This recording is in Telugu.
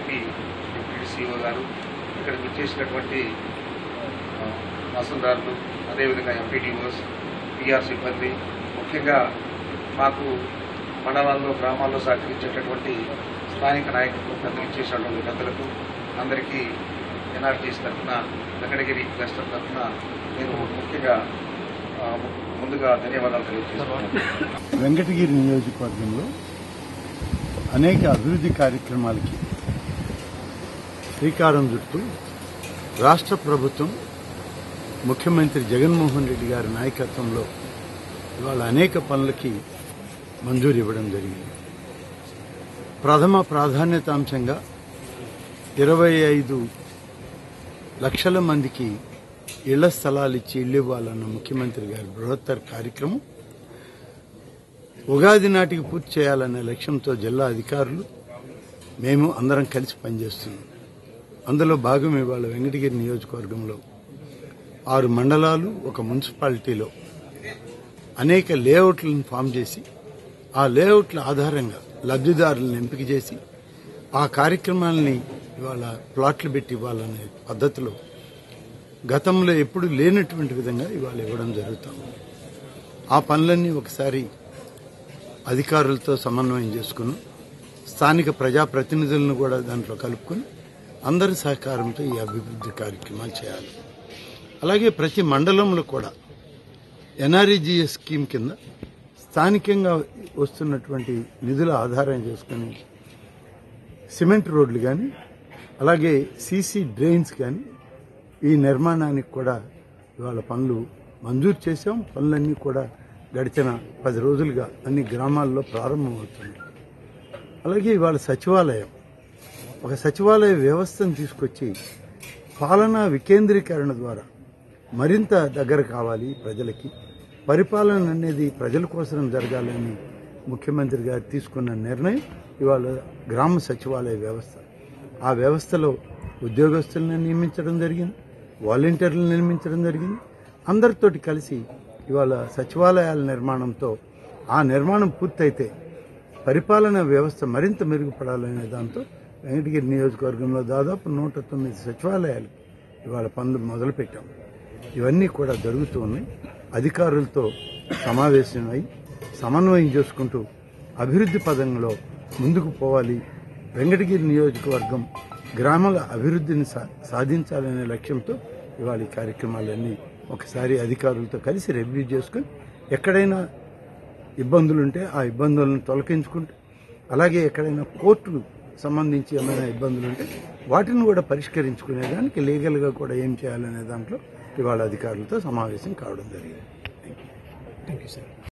పార్టీ డిప్యూటీ సీఓ గారు ఇక్కడికి వచ్చేసినటువంటి ఆ, మసందారులు అదేవిధంగా ఎంపీడీఓస్ పిఆర్ సిబ్బంది ముఖ్యంగా మాకు మండలాల్లో గ్రామాల్లో సహకరించేటటువంటి స్థానిక నాయకులకు పెద్దలు ఇచ్చేసినటువంటి పెద్దలకు అందరికీ ఎన్ఆర్టీస్ తరఫున వెంకటగిరి క్లస్టర్ తరఫున నేను ముఖ్యంగా ఆ, ముందుగా ధన్యవాదాలు తెలియజేస్తున్నాను వెంకటగిరి నియోజకవర్గంలో అనేక అభివృద్ధి కార్యక్రమాలకి శ్రీకారం చుట్టూ రాష్ట్ర ప్రభుత్వం ముఖ్యమంత్రి జగన్మోహన్ రెడ్డి గారి నాయకత్వంలో ఇవాళ అనేక పనులకి మంజూరు ఇవ్వడం జరిగింది ప్రథమ ప్రాధాన్యతాంశంగా ఇరవై ఐదు లక్షల మందికి ఇళ్ల స్థలాలు ఇచ్చి ఇల్లు ఇవ్వాలన్న ముఖ్యమంత్రి గారి బృహత్తర కార్యక్రమం ఉగాది నాటికి పూర్తి చేయాలనే లక్ష్యంతో జిల్లా అధికారులు మేము అందరం కలిసి పనిచేస్తున్నాం అందులో భాగం ఇవాళ వెంకటగిరి నియోజకవర్గంలో ఆరు మండలాలు ఒక మున్సిపాలిటీలో అనేక లేఅవుట్లను ఫామ్ చేసి ఆ లేఅవుట్ల ఆధారంగా లబ్ధిదారులను ఎంపిక చేసి ఆ కార్యక్రమాలని ఇవాళ ప్లాట్లు పెట్టి ఇవ్వాలనే పద్ధతిలో గతంలో ఎప్పుడు లేనటువంటి విధంగా ఇవాళ ఇవ్వడం జరుగుతుంది ఆ పనులన్నీ ఒకసారి అధికారులతో సమన్వయం చేసుకుని స్థానిక ప్రజాప్రతినిధులను కూడా దాంట్లో కలుపుకొని అందరి సహకారంతో ఈ అభివృద్ధి కార్యక్రమాలు చేయాలి అలాగే ప్రతి మండలంలో కూడా ఎన్ఆర్ఈజీఎస్ స్కీమ్ కింద స్థానికంగా వస్తున్నటువంటి నిధుల ఆధారం చేసుకుని సిమెంట్ రోడ్లు కానీ అలాగే సీసీ డ్రైన్స్ కానీ ఈ నిర్మాణానికి కూడా ఇవాళ పనులు మంజూరు చేశాం పనులన్నీ కూడా గడిచిన పది రోజులుగా అన్ని గ్రామాల్లో ప్రారంభమవుతున్నాయి అలాగే ఇవాళ సచివాలయం ఒక సచివాలయ వ్యవస్థను తీసుకొచ్చి పాలనా వికేంద్రీకరణ ద్వారా మరింత దగ్గర కావాలి ప్రజలకి పరిపాలన అనేది ప్రజల కోసం జరగాలని ముఖ్యమంత్రి గారు తీసుకున్న నిర్ణయం ఇవాళ గ్రామ సచివాలయ వ్యవస్థ ఆ వ్యవస్థలో ఉద్యోగస్తులను నియమించడం జరిగింది వాలంటీర్లను నిర్మించడం జరిగింది అందరితోటి కలిసి ఇవాళ సచివాలయాల నిర్మాణంతో ఆ నిర్మాణం పూర్తయితే పరిపాలన వ్యవస్థ మరింత మెరుగుపడాలనే దాంతో వెంకటగిరి నియోజకవర్గంలో దాదాపు నూట తొమ్మిది సచివాలయాలు ఇవాళ పనులు మొదలుపెట్టాం ఇవన్నీ కూడా జరుగుతూ ఉన్నాయి అధికారులతో సమావేశమై సమన్వయం చేసుకుంటూ అభివృద్ధి పదంలో ముందుకు పోవాలి వెంకటగిరి నియోజకవర్గం గ్రామాల అభివృద్ధిని సా- సాధించాలనే లక్ష్యంతో ఇవాళ ఈ కార్యక్రమాలన్నీ ఒకసారి అధికారులతో కలిసి రివ్యూ చేసుకుని ఎక్కడైనా ఇబ్బందులుంటే ఆ ఇబ్బందులను తొలగించుకుంటూ అలాగే ఎక్కడైనా కోర్టు సంబంధించి ఏమైనా ఇబ్బందులుంటే వాటిని కూడా పరిష్కరించుకునేదానికి లీగల్గా కూడా ఏం చేయాలనే దాంట్లో ఇవాళ అధికారులతో సమావేశం కావడం జరిగింది థ్యాంక్ యూ సార్